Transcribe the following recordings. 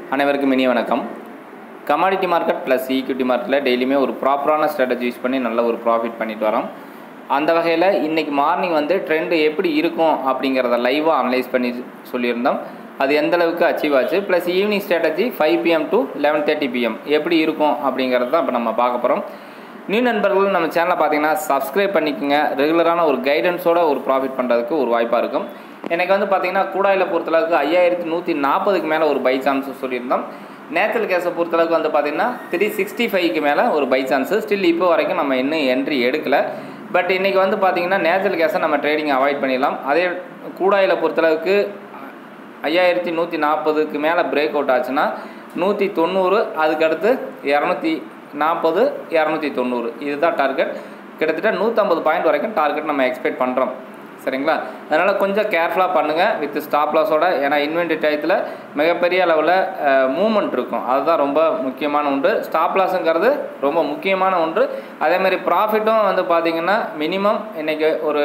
அனைவருக்கும் இனிய வணக்கம் கமாடிட்டி மார்க்கெட் ப்ளஸ் ஈக்விட்டி மார்க்கெட்டில் டெய்லியுமே ஒரு ப்ராப்பரான ஸ்ட்ராட்டஜி யூஸ் பண்ணி நல்ல ஒரு ப்ராஃபிட் பண்ணிட்டு வரோம் அந்த வகையில் இன்றைக்கி மார்னிங் வந்து ட்ரெண்டு எப்படி இருக்கும் அப்படிங்கிறத லைவாக அனலைஸ் பண்ணி சொல்லியிருந்தோம் அது எந்த அளவுக்கு அச்சீவ் ஆச்சு plus evening strategy five PM to eleven thirty PM எப்படி இருக்கும் அப்படிங்கிறது தான் இப்போ நம்ம பார்க்க போகிறோம் நியூ நண்பர்கள் நம்ம சேனலை பார்த்தீங்கன்னா சப்ஸ்கிரைப் பண்ணிக்கோங்க ரெகுலரான ஒரு கைடன்ஸோட ஒரு ப்ராஃபிட் பண்ணுறதுக்கு ஒரு வாய்ப்பாக இருக்கும் எனக்கு வந்து பார்த்தீங்கன்னா கூடாயில் பொறுத்தளவுக்கு ஐயாயிரத்தி நூற்றி நாற்பதுக்கு மேலே ஒரு பை சான்ஸ் சொல்லியிருந்தோம் நேச்சுரல் கேஸை பொறுத்தளவுக்கு வந்து பார்த்தீங்கன்னா த்ரீ சிக்ஸ்டி ஃபைவ்க்கு மேலே ஒரு பை சான்ஸு ஸ்டில் இப்போ வரைக்கும் நம்ம இன்னும் என்ட்ரி எடுக்கலை பட் இன்றைக்கி வந்து பார்த்திங்கன்னா நேச்சுரல் கேஸை நம்ம ட்ரேடிங் அவாய்ட் பண்ணிடலாம் அதே கூடாயில் பொறுத்தளவுக்கு ஐயாயிரத்தி நூற்றி நாற்பதுக்கு மேலே பிரேக் அவுட் ஆச்சுன்னா நூற்றி தொண்ணூறு அதுக்கடுத்து இரநூத்தி நாற்பது இரநூத்தி தொண்ணூறு இதுதான் டார்கெட் கிட்டத்தட்ட நூற்றம்பது பாயிண்ட் வரைக்கும் டார்கெட் நம்ம எக்ஸ்பெக்ட் பண்ணுறோம் சரிங்களா அதனால் கொஞ்சம் கேர்ஃபுல்லாக பண்ணுங்கள் வித் ஸ்டாப் லாஸோட ஏன்னா இன்வென்ட்ரி டயத்தில் மிகப்பெரிய அளவில் மூமெண்ட் இருக்கும் அதுதான் ரொம்ப முக்கியமான ஒன்று ஸ்டாப் லாஸுங்கிறது ரொம்ப முக்கியமான ஒன்று அதேமாதிரி ப்ராஃபிட்டும் வந்து பார்த்திங்கன்னா மினிமம் இன்றைக்கி ஒரு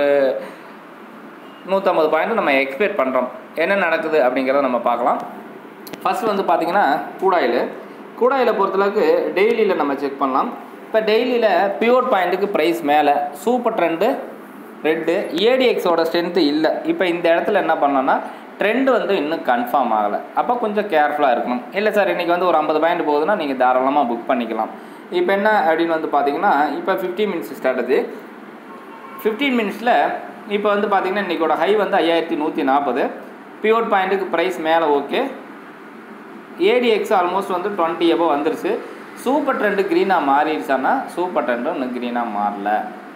நூற்றம்பது பாயிண்ட் நம்ம எக்ஸ்பெக்ட் பண்ணுறோம் என்ன நடக்குது அப்படிங்கிறத நம்ம பார்க்கலாம் ஃபஸ்ட் வந்து பார்த்திங்கன்னா கூடாயில் கூடாயில் பொறுத்தளவுக்கு டெய்லியில் நம்ம செக் பண்ணலாம் இப்போ டெய்லியில் பியூர் பாயிண்ட்டுக்கு ப்ரைஸ் மேலே சூப்பர் ட்ரெண்டு ரெட்டு ஏடிஎக்ஸோட ஸ்ட்ரென்த்து இல்லை இப்போ இந்த இடத்துல என்ன பண்ணோன்னா ட்ரெண்டு வந்து இன்னும் கன்ஃபார்ம் ஆகலை அப்போ கொஞ்சம் கேர்ஃபுல்லாக இருக்கணும் இல்லை சார் இன்றைக்கி வந்து ஒரு ஐம்பது பாயிண்ட் போகுதுன்னா நீங்கள் தாராளமாக புக் பண்ணிக்கலாம் இப்போ என்ன அப்படின்னு வந்து பார்த்தீங்கன்னா இப்போ ஃபிஃப்டி மினிட்ஸ் ஸ்ட்ராட்டஜி ஃபிஃப்டீன் மினிட்ஸில் இப்போ வந்து பார்த்திங்கன்னா இன்றைக்கோட ஹை வந்து ஐயாயிரத்தி நூற்றி நாற்பது பியூர் பாயிண்ட்டுக்கு ப்ரைஸ் மேலே ஓகே ஏடிஎக்ஸ் ஆல்மோஸ்ட் வந்து டுவெண்ட்டி எபோ வந்துருச்சு சூப்பர் ட்ரெண்டு க்ரீனாக மாறிடுச்சான்னா சூப்பர் ட்ரெண்டும் இன்னும் க்ரீனாக மாறல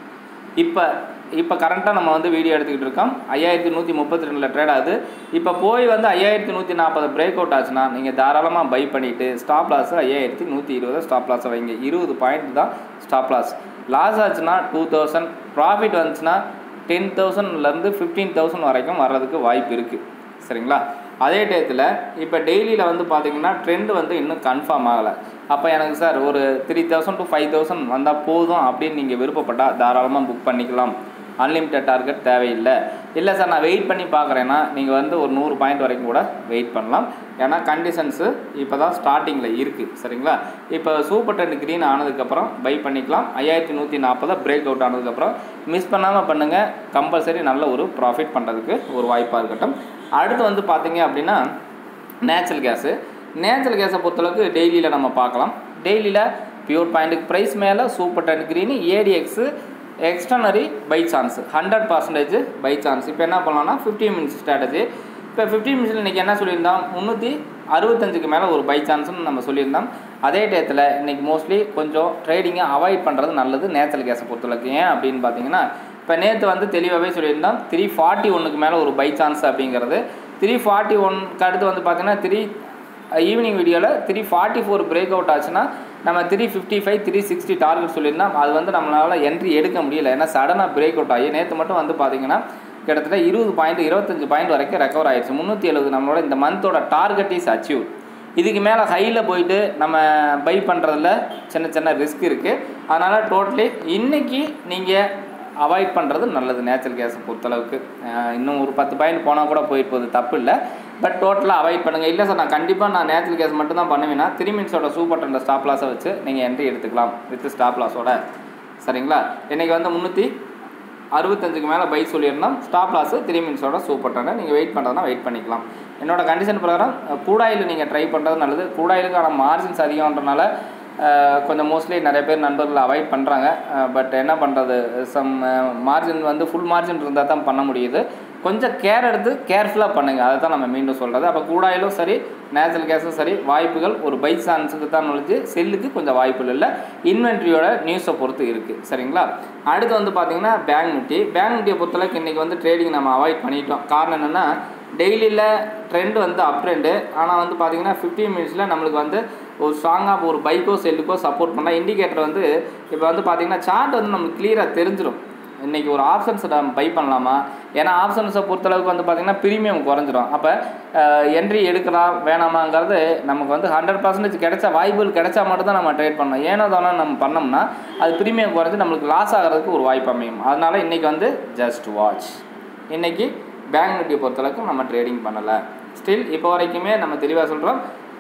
இப்போ இப்போ கரண்ட்டாக நம்ம வந்து வீடியோ எடுத்துக்கிட்டு இருக்கோம் ஐயாயிரத்தி நூற்றி முப்பத்தி ரெண்டில் ட்ரேட் ஆகுது இப்போ போய் வந்து ஐயாயிரத்தி நூற்றி நாற்பது பிரேக் அவுட் ஆச்சுன்னா நீங்கள் தாராளமாக பை பண்ணிவிட்டு ஸ்டாப் லாஸ் ஐயாயிரத்தி நூற்றி இருபது ஸ்டாப் லாஸை வைங்க இருபது பாயிண்ட் தான் ஸ்டாப் லாஸ் லாஸ் ஆச்சுன்னா டூ தௌசண்ட் ப்ராஃபிட் வந்துச்சுன்னா டென் தௌசண்ட்லேருந்து ஃபிஃப்டீன் தௌசண்ட் வரைக்கும் வர்றதுக்கு வாய்ப்பு இருக்குது சரிங்களா அதே டயத்தில் இப்போ டெய்லியில் வந்து பார்த்தீங்கன்னா ட்ரெண்டு வந்து இன்னும் கன்ஃபார்ம் ஆகலை அப்போ எனக்கு சார் ஒரு three thousand to five thousand வந்தால் போதும் அப்படின்னு நீங்கள் விருப்பப்பட்டால் தாராளமாக புக் பண்ணிக்கலாம் அன்லிமிட்டட் டார்கெட் தேவையில்லை இல்லை சார் நான் வெயிட் பண்ணி பார்க்குறேன்னா நீங்கள் வந்து ஒரு நூறு பாயிண்ட் வரைக்கும் கூட வெயிட் பண்ணலாம் ஏன்னா கண்டிஷன்ஸு இப்போ தான் ஸ்டார்டிங்கில் இருக்குது சரிங்களா இப்போ சூப்பர் டென் க்ரீன் ஆனதுக்கப்புறம் பை பண்ணிக்கலாம் ஐயாயிரத்தி நூற்றி நாற்பதை பிரேக் அவுட் ஆனதுக்கப்புறம் மிஸ் பண்ணாமல் பண்ணுங்கள் கம்பல்சரி நல்ல ஒரு ப்ராஃபிட் பண்ணுறதுக்கு ஒரு வாய்ப்பாக இருக்கட்டும் அடுத்து வந்து பார்த்தீங்க அப்படின்னா நேச்சுரல் கேஸு நேச்சுரல் கேஸை பொறுத்தளவுக்கு டெய்லியில் நம்ம பார்க்கலாம் டெய்லியில் பியூர் பாயிண்ட்டுக்கு ப்ரைஸ் மேலே super ten green ADX extraordinary buy chance hundred percentage buy chance இப்போ என்ன பண்ணலாம்னா ஃபிஃப்டி மினிட்ஸ் ஸ்ட்ராட்டஜி இப்போ ஃபிஃப்டி மினிட்ஸில் இன்றைக்கி என்ன சொல்லியிருந்தோம் முந்நூற்றி அறுபத்தஞ்சுக்கு மேலே ஒரு பை சான்ஸ்னு நம்ம சொல்லியிருந்தோம் அதே டயத்தில் இன்றைக்கி மோஸ்ட்லி கொஞ்சம் ட்ரேடிங்கை அவாய்ட் பண்ணுறது நல்லது நேச்சுரல் கேஸை பொறுத்தளவுக்கு ஏன் அப்படின்னு பார்த்தீங்கன்னா இப்போ நேற்று வந்து தெளிவாகவே சொல்லியிருந்தோம் த்ரீ ஃபார்ட்டி ஒன்றுக்கு மேலே ஒரு பை சான்ஸ் அப்படிங்கிறது த்ரீ ஃபார்ட்டி ஒன்க்கு அடுத்து வந்து பார்த்திங்கன்னா த்ரீ ஈவினிங் வீடியோவில் three forty four break out ஆச்சுன்னா நம்ம three fifty five three sixty target சொல்லியிருந்தோம் அது வந்து நம்மளால் என்ட்ரி எடுக்க முடியல ஏன்னா சடனாக பிரேக் அவுட் ஆகி நேற்று மட்டும் வந்து பார்த்திங்கன்னா கிட்டத்தட்ட இருபது பாயிண்ட் இருபத்தஞ்சு பாயிண்ட் வரைக்கும் ரெக்கவர் ஆயிடுச்சு முந்நூற்றி எழுபது நம்மளோட இந்த மந்தோட டார்கெட் இஸ் அச்சீவ் இதுக்கு மேலே ஹையில் போயிட்டு நம்ம பை பண்ணுறதுல சின்ன சின்ன ரிஸ்க் இருக்குது அதனால் டோட்டலி இன்றைக்கி நீங்கள் அவாய்ட் பண்ணுறது நல்லது நேச்சுரல் கேஸை பொறுத்தளவுக்கு இன்னும் ஒரு பத்து பாயிண்ட் போனால் கூட போயிட்டு போகுது தப்பு இல்லை பட் டோட்டலாக அவாய்ட் பண்ணுங்கள் இல்லை சார் நான் கண்டிப்பாக நான் நேச்சுரல் கேஸ் மட்டும் தான் பண்ணுவேன்னா த்ரீ மினிட்ஸோட சூப்பர் டென்ட ஸ்டாப் லாஸை வச்சு நீங்கள் என்ட்ரி எடுத்துக்கலாம் வித் ஸ்டாப் லாஸோட சரிங்களா இன்றைக்கி வந்து முந்நூற்றி அறுபத்தஞ்சுக்கு மேலே பை சொல்லியிருந்தோம் ஸ்டாப் லாஸு த்ரீ மினிட்ஸோட சூப்பர் டென்னை நீங்கள் வெயிட் பண்ணுறதுனா வெயிட் பண்ணிக்கலாம் என்னோட கண்டிஷன் பிரகாரம் கூடாயில் நீங்கள் ட்ரை பண்ணுறது நல்லது கூடாயிலுக்கான மார்ஜின்ஸ் அதிகம்ன்றனால கொஞ்சம் மோஸ்ட்லி நிறைய பேர் நண்பர்கள் அவாய்ட் பண்ணுறாங்க பட் என்ன பண்ணுறது சம் மார்ஜின் வந்து ஃபுல் மார்ஜின் இருந்தால் தான் பண்ண முடியுது கொஞ்சம் கேர் எடுத்து கேர்ஃபுல்லாக பண்ணுங்கள் அதை தான் நம்ம மீண்டும் சொல்கிறது அப்போ கூடாயிலும் சரி நேச்சுரல் கேஸும் சரி வாய்ப்புகள் ஒரு பை சான்ஸுக்கு தான் நுழைஞ்சு செல்லுக்கு கொஞ்சம் வாய்ப்புகள் இல்லை இன்வென்ட்ரியோட நியூஸை பொறுத்து இருக்குது சரிங்களா அடுத்து வந்து பார்த்திங்கன்னா பேங்க் நிஃப்டி பேங்க் நிஃப்டியை பொறுத்தளவுக்கு இன்றைக்கி வந்து ட்ரேடிங் நம்ம அவாய்ட் பண்ணிட்டோம் காரணம் என்னென்னா டெய்லியில் ட்ரெண்ட் வந்து அப் ட்ரெண்டு ஆனால் வந்து பார்த்திங்கன்னா ஃபிஃப்டீன் மினிட்ஸில் நம்மளுக்கு வந்து ஒரு ஸ்ட்ராங்காக ஒரு பைக்கோ செல்லுக்கோ சப்போர்ட் பண்ணால் இண்டிகேட்டர் வந்து இப்போ வந்து பார்த்திங்கன்னா சார்ட் வந்து நம்மளுக்கு கிளியராக தெரிஞ்சிடும் இன்றைக்கி ஒரு ஆப்ஷன்ஸை நம்ம பை பண்ணலாமா ஏன்னா ஆப்ஷன்ஸை பொறுத்தளவுக்கு வந்து பார்த்திங்கன்னா ப்ரீமியம் குறைஞ்சிரும் அப்போ என்ட்ரி எடுக்கலாம் வேணாமாங்கிறது நமக்கு வந்து ஹண்ட்ரட் பர்சன்டேஜ் கிடைச்சா வாய்ப்புகள் கிடைச்சா மட்டும் தான் நம்ம ட்ரேட் பண்ணணும் ஏனோ தானே நம்ம பண்ணோம்னா அது ப்ரீமியம் குறைஞ்சி நம்மளுக்கு லாஸ் ஆகிறதுக்கு ஒரு வாய்ப்பு அமையும் அதனால் இன்றைக்கி வந்து ஜஸ்ட் வாட்ச் இன்றைக்கி பேங்க் நிஃப்டியை பொறுத்தளவுக்கு நம்ம ட்ரேடிங் பண்ணலை ஸ்டில் இப்போ வரைக்குமே நம்ம தெளிவாக சொல்கிறோம்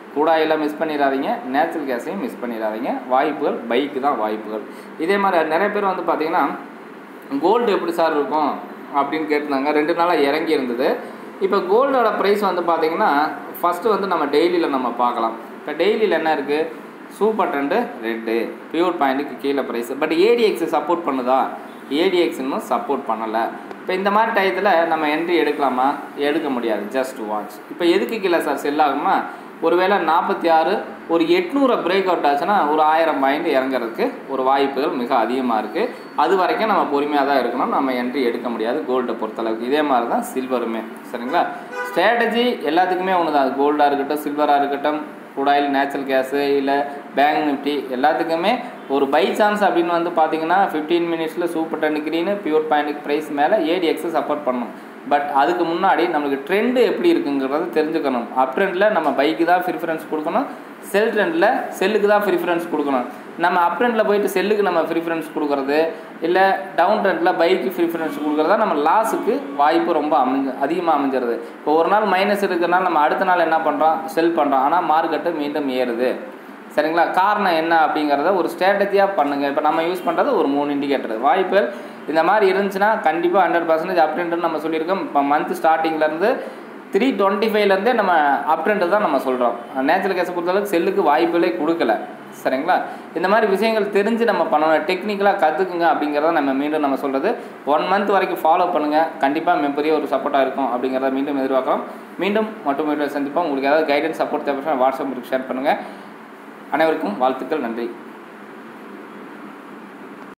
கூடாயில் மிஸ் பண்ணிடாதீங்க நேச்சுரல் கேஸையும் மிஸ் பண்ணிடாதீங்க வாய்ப்புகள் பைக்கு தான் வாய்ப்புகள் இதே மாதிரி நிறைய பேர் வந்து பார்த்தீங்கன்னா கோல்டு எப்படி சார் இருக்கும் அப்படின்னு கேட்டிருந்தாங்க ரெண்டு நாளாக இறங்கி இருந்தது இப்போ கோல்டோட ப்ரைஸ் வந்து பார்த்தீங்கன்னா ஃபஸ்ட்டு வந்து நம்ம டெய்லியில் நம்ம பார்க்கலாம் இப்போ டெய்லியில் என்ன இருக்குது சூப்பர் ட்ரெண்டு ரெட்டு பியூர் பாயிண்ட்டுக்கு கீழே ப்ரைஸ் பட் ஏடிஎக்ஸ் சப்போர்ட் பண்ணுதா ஏடிஎக்ஸ் இன்னும் சப்போர்ட் பண்ணலை இப்போ இந்த மாதிரி டயத்தில் நம்ம என்ட்ரி எடுக்கலாமா எடுக்க முடியாது ஜஸ்ட் வாட்ச் இப்போ எதுக்கு கீழே சார் செல் ஆகுமா ஒருவேளை நாற்பத்தி ஆறு ஒரு எட்நூறு பிரேக் அவுட் ஆச்சுன்னா ஒரு ஆயிரம் பாயிண்ட் இறங்குறதுக்கு ஒரு வாய்ப்புகள் மிக அதிகமாக இருக்குது அது வரைக்கும் நம்ம பொறுமையாக தான் இருக்கணும் நம்ம என்ட்ரி எடுக்க முடியாது கோல்டை பொறுத்தளவுக்கு இதே மாதிரி தான் சில்வருமே சரிங்களா ஸ்ட்ராட்டஜி எல்லாத்துக்குமே ஒன்று தான் கோல்டாக இருக்கட்டும் சில்வராக இருக்கட்டும் குடாயில் நேச்சுரல் கேஸு இல்லை பேங்க் நிஃப்டி எல்லாத்துக்குமே ஒரு பை சான்ஸ் அப்படின்னு வந்து பார்த்தீங்கன்னா ஃபிஃப்டீன் மினிட்ஸில் சூப்பர் டென் கிரீனு பியூர் பாயிண்ட்டுக்கு ப்ரைஸ் மேலே ஏடிஎக்ஸை சப்போர்ட் பண்ணணும் பட் அதுக்கு முன்னாடி நம்மளுக்கு ட்ரெண்டு எப்படி இருக்குங்கிறத தெரிஞ்சுக்கணும் அப் ட்ரெண்டில் நம்ம பைக்கு தான் ப்ரிஃபரன்ஸ் கொடுக்கணும் செல் ட்ரெண்டில் செல்லுக்கு தான் ப்ரிஃபரன்ஸ் கொடுக்கணும் நம்ம அப் ட்ரெண்டில் போயிட்டு செல்லுக்கு நம்ம ப்ரிஃபரன்ஸ் கொடுக்குறது இல்லை டவுன் ட்ரெண்டில் பைக்கு ப்ரிஃபரன்ஸ் கொடுக்குறதா நம்ம லாஸுக்கு வாய்ப்பு ரொம்ப அமைஞ்சு அதிகமாக அமைஞ்சிருது இப்போ ஒரு நாள் மைனஸ் இருக்கிறனால நம்ம அடுத்த நாள் என்ன பண்ணுறோம் செல் பண்ணுறோம் ஆனால் மார்க்கெட்டு மீண்டும் ஏறுது சரிங்களா காரணம் என்ன அப்படிங்கிறத ஒரு ஸ்ட்ராட்டஜியாக பண்ணுங்கள் இப்போ நம்ம யூஸ் பண்ணுறது ஒரு மூணு இண்டிகேட்டர் வாய்ப்புகள் இந்த மாதிரி இருந்துச்சுன்னா கண்டிப்பாக ஹண்ட்ரட் பர்சன்டேஜ் அப்டென்ட்னு நம்ம சொல்லியிருக்கோம் இப்போ மந்த் ஸ்டார்டிங்லேருந்து த்ரீ டுவெண்ட்டி ஃபைவ்லேருந்தே நம்ம அப்டென்ட் தான் நம்ம சொல்கிறோம் நேச்சுரல் கேஸை பொறுத்தளவுக்கு செல்லுக்கு வாய்ப்புகளே கொடுக்கல சரிங்களா இந்த மாதிரி விஷயங்கள் தெரிஞ்சு நம்ம பண்ணணும் டெக்னிக்கலாக கற்றுக்குங்க அப்படிங்கிறத நம்ம மீண்டும் நம்ம சொல்கிறது ஒன் மந்த் வரைக்கும் ஃபாலோ பண்ணுங்கள் கண்டிப்பாக மிகப்பெரிய ஒரு சப்போர்ட்டாக இருக்கும் அப்படிங்கிறத மீண்டும் எதிர்பார்க்குறோம் மீண்டும் மட்டும் மீண்டும் சந்திப்போம் உங்களுக்கு ஏதாவது கைடன்ஸ் சப்போர்ட் தேவைப்பட்ட வாட்ஸ்அப் ஷேர் பண்ணுங்கள் அனைவருக்கும் வாழ்த்துக்கள் நன்றி